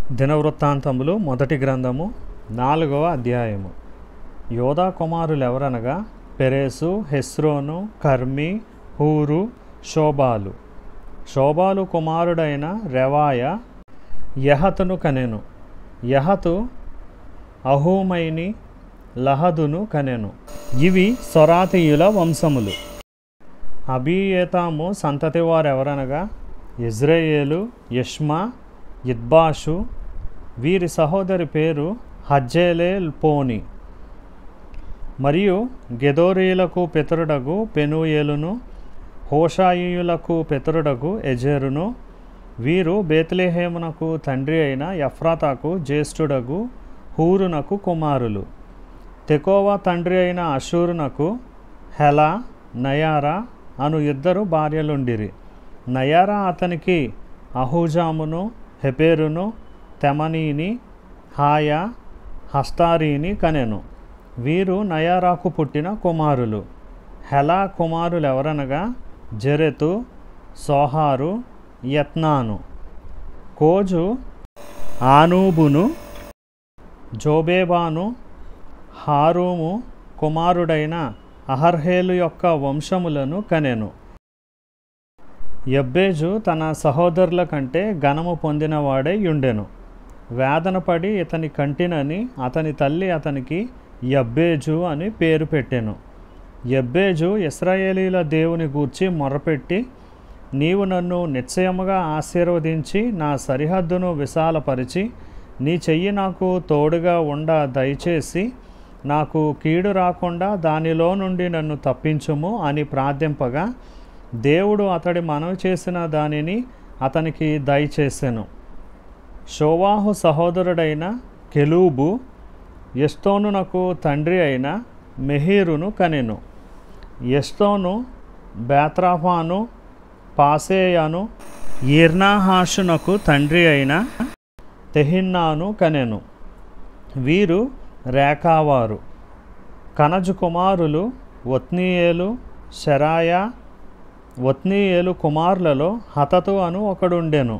దినవృత్తాంతములు మొదటి గ్రంథము నాలుగవ అధ్యాయము యోధా కుమారులు ఎవరనగా పెరేసు హెస్రోను కర్మి హూరు శోబాలు శోబాలు కుమారుడైన రెవాయ యహతును కనెను యహతు అహూమైని లహదును కనెను ఇవి సొరాతీయుల వంశములు అబీయేతాము సంతతి వారెవరనగా ఇజ్రాయేలు యష్మా ఇద్బాషు వీరి సహోదరి పేరు హజ్జేలే పోని మరియు గెదోరీలకు పితరుడగు పెనుయేలును హోషాయియులకు పితరుడగు ఎజేరును వీరు బేత్లెహేమునకు తండ్రి అయిన ఎఫ్రాతాకు జ్యేష్ఠుడగు హూరునకు కుమారులు తెకోవా తండ్రి అయిన అషూరునకు హెలా నయారా అను ఇద్దరు భార్యలుండిరి నయారా అతనికి అహూజామును హెపేరును తెమనీని హాయా హస్తారీని కనెను వీరు నయారాకు పుట్టిన కుమారులు హెలా కుమారులు ఎవరనగా జెరెతు సోహారు యత్నాను కోజు ఆనూబును జోబేబాను హారూము కుమారుడైన అహర్హేలు యొక్క వంశములను కనెను యబ్బేజు తన సహోదరుల కంటే ఘనము పొందినవాడై ఉండెను వేదనపడి ఇతని కంటినని అతని తల్లి అతనికి యబ్బేజు అని పేరు పెట్టెను యబ్బేజు ఇస్రాయేలీల దేవుని గూర్చి మొరపెట్టి నీవు నన్ను నిశ్చయముగా ఆశీర్వదించి నా సరిహద్దును విశాలపరిచి నీ చెయ్యి నాకు తోడుగా ఉండ దయచేసి నాకు కీడు రాకుండా దానిలో నుండి నన్ను తప్పించుము అని ప్రార్థింపగా దేవుడు అతడి మనవి చేసిన దానిని అతనికి దయచేసెను షోవాహు సహోదరుడైన కెలూబు ఎస్తోనునకు తండ్రి అయిన మెహీరును కనెను ఎస్తోను బేత్రాఫాను పాసేయను ఈర్నాహాషునకు తండ్రి అయిన తెహిన్నాను కనెను వీరు రేఖావారు కనజు కుమారులు ఒత్నీయేలు శరాయ ఒత్నీయేలు కుమారులలో హతతు అను ఒకడుండెను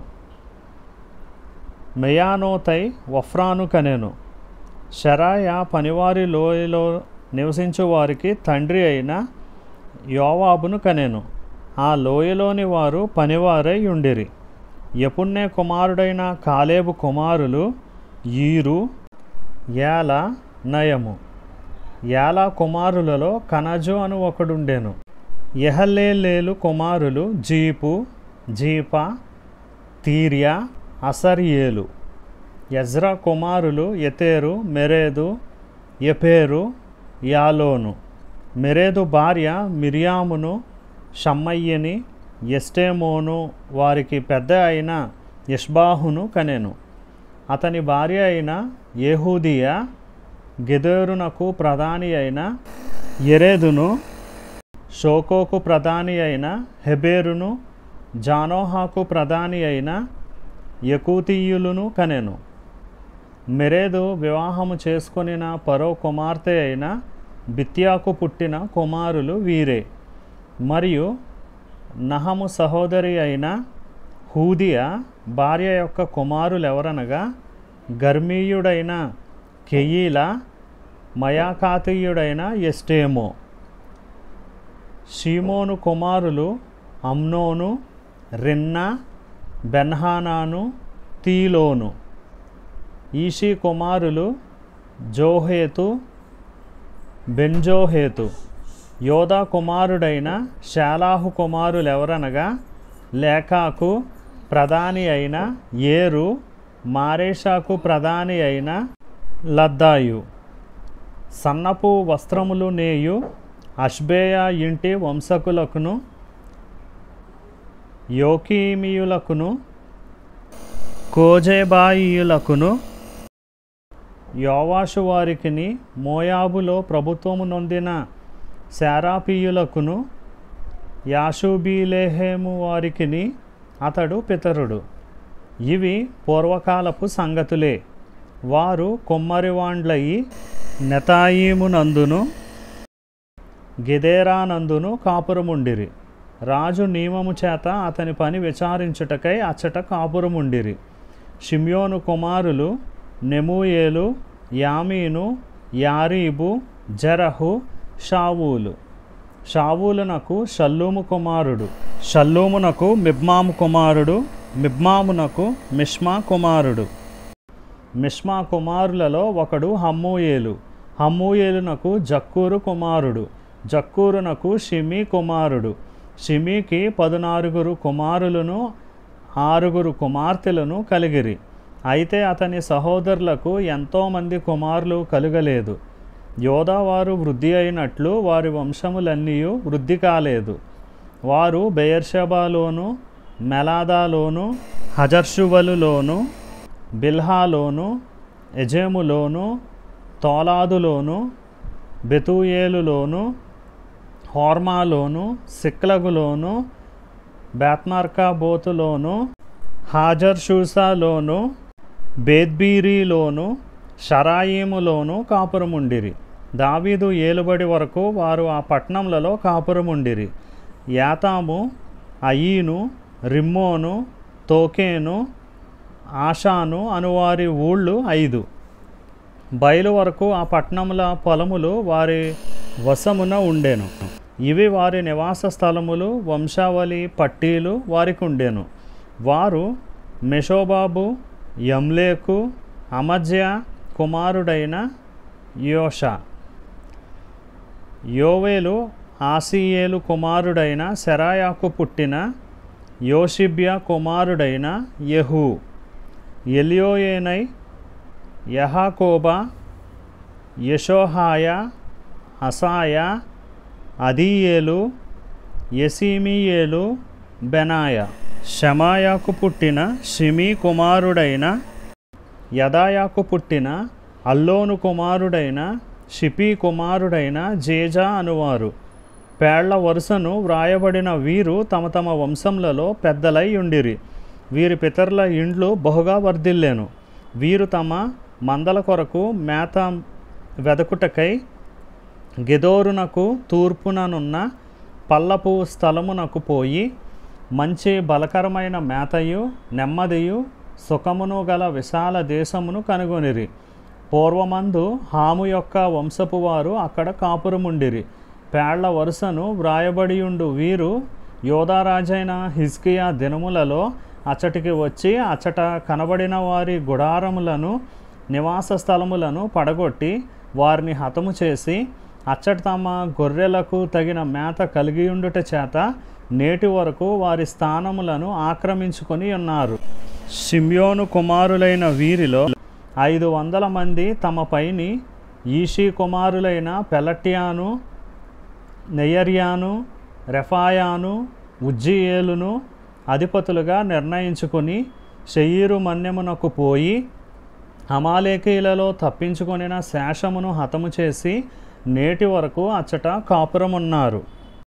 మెయానోతై వఫ్రాను కనెను శరాయ పనివారి లోయలో నివసించు వారికి తండ్రి అయిన యోవాబును కనెను ఆ లోయలోని వారు పనివారై ఉండిరి యపుణ్య కుమారుడైన కాలేబు కుమారులు ఈరు యాల నయము యాల కుమారులలో కనజు అను ఒకడుండెను యహలేలేలు కుమారులు జీపు జీప తీర్య అసర్యేలు యజ్రా కుమారులు ఎతేరు మెరేదు ఎపేరు యాలోను మెరేదు భార్య మిరియామును షమ్మయ్యని ఎస్టేమోను వారికి పెద్ద అయిన యష్బాహును కనెను అతని భార్య అయిన ఏహూదియా గెదోరునకు ప్రధాని అయిన ఎరేదును షోకోకు ప్రధాని అయిన హెబేరును జానోహాకు ప్రధాని అయిన యకూతీయులను కనెను మెరేదు వివాహము చేసుకొనిన పరో కుమార్తె అయిన బిత్యాకు పుట్టిన కుమారులు వీరే మరియు నహము సహోదరి అయిన హూదియా భార్య యొక్క కుమారులు ఎవరనగా గర్మీయుడైన కెయీల మయాకాతీయుడైన ఎస్టేమో షీమోను కుమారులు అమ్నోను రిన్నా బెన్హానాను తీలోను ఈషీ కుమారులు జోహేతు బెంజోహేతు యోధా కుమారుడైన శాలాహు కుమారులు ఎవరనగా లేఖాకు ప్రధాని అయిన ఏరు మారేషాకు ప్రధాని అయిన లద్దాయు సన్నపు వస్త్రములు నేయు అష్బేయ ఇంటి వంశకులకును యోకీమియులకును కోజేబాయియులకును యోవాషు వారికిని మోయాబులో ప్రభుత్వము నొందిన శారాపీయులకును యాషుబీలేహేము వారికిని అతడు పితరుడు ఇవి పూర్వకాలపు సంగతులే వారు కొమ్మరివాండ్లయి నెతాయిమునందును గెదేరానందును కాపురముండిరి రాజు నియమము చేత అతని పని విచారించుటకై అచ్చట కాపురముండిరి షిమ్యోను కుమారులు నెమూయేలు యామీను యారీబు జరహు షావూలు షావూలునకు షల్లూము కుమారుడు షల్లూమునకు మిబ్మాము కుమారుడు మిబ్మామునకు మిష్మా కుమారుడు మిష్మా కుమారులలో ఒకడు హమ్మూయేలు హమ్మూయేలునకు జక్కూరు కుమారుడు జక్కూరునకు షిమి కుమారుడు షిమీకి పదునారుగురు కుమారులను ఆరుగురు కుమార్తెలను కలిగిరి అయితే అతని సహోదరులకు ఎంతోమంది కుమారులు కలుగలేదు యోధావారు వృద్ధి అయినట్లు వారి వంశములన్నీ వృద్ధి కాలేదు వారు బెయర్షబాలోను మెలాదాలోను హజర్షువలులోను బిల్హాలోను ఎజేములోను తోలాదులోను బెతూయేలులోను హోర్మాలోను సిక్లగులోను బేత్మార్కాబోతులోను హాజర్ షూసాలోను బేద్బీరీలోను షరాయిములోను కాపురముండిరి దావీదు ఏలుబడి వరకు వారు ఆ పట్టణములలో కాపురముండిరి యాతాము అయీను రిమ్మోను తోకేను ఆషాను అనువారి ఊళ్ళు ఐదు బయలు వరకు ఆ పట్టణముల పొలములు వారి వశమున ఉండెను ఇవి వారి నివాస స్థలములు వంశావళి పట్టీలు వారికి ఉండెను వారు మెషోబాబు యమ్లేకు అమజ్య కుమారుడైన యోషా యోవేలు ఆసియేలు కుమారుడైన సెరాయాకు పుట్టిన యోషిబ్య కుమారుడైన యహూ ఎలియోయేనై యహాకోబా యశోహాయ అసాయ అదీయేలు యసీమియేలు బెనాయ షమాయాకు పుట్టిన షిమీ కుమారుడైన యదాయాకు పుట్టిన అల్లోను కుమారుడైన షిపీ కుమారుడైన జేజా అనువారు పేళ్ల వరుసను వ్రాయబడిన వీరు తమ తమ వంశములలో పెద్దలై ఉండిరి వీరి పితరుల ఇండ్లు బహుగా వర్ధిల్లేను వీరు తమ మందల కొరకు మేత వెదకుటకై గెదోరునకు తూర్పుననున్న పల్లపు స్థలమునకు పోయి మంచి బలకరమైన మేతయు నెమ్మదియు సుఖమును గల విశాల దేశమును కనుగొనిరి పూర్వమందు హాము యొక్క వంశపు వారు అక్కడ కాపురముండిరి పేళ్ల వరుసను వ్రాయబడియుండు వీరు యోధారాజైన హిజ్కియా దినములలో అచ్చటికి వచ్చి అచ్చట కనబడిన వారి గుడారములను నివాస స్థలములను పడగొట్టి వారిని హతము చేసి అచ్చట తమ గొర్రెలకు తగిన మేత కలిగియుండుట చేత నేటి వరకు వారి స్థానములను ఆక్రమించుకొని ఉన్నారు షిమ్యోను కుమారులైన వీరిలో ఐదు వందల మంది తమ పైని ఈషీ కుమారులైన పెలట్యాను నెయర్యాను రెఫాయాను ఉజ్జియేలును అధిపతులుగా నిర్ణయించుకొని షెయ్యీరు మన్యమునకు పోయి అమాలేకీలలో తప్పించుకొనిన శేషమును హతము చేసి నేటి వరకు అచ్చట కాపురమున్నారు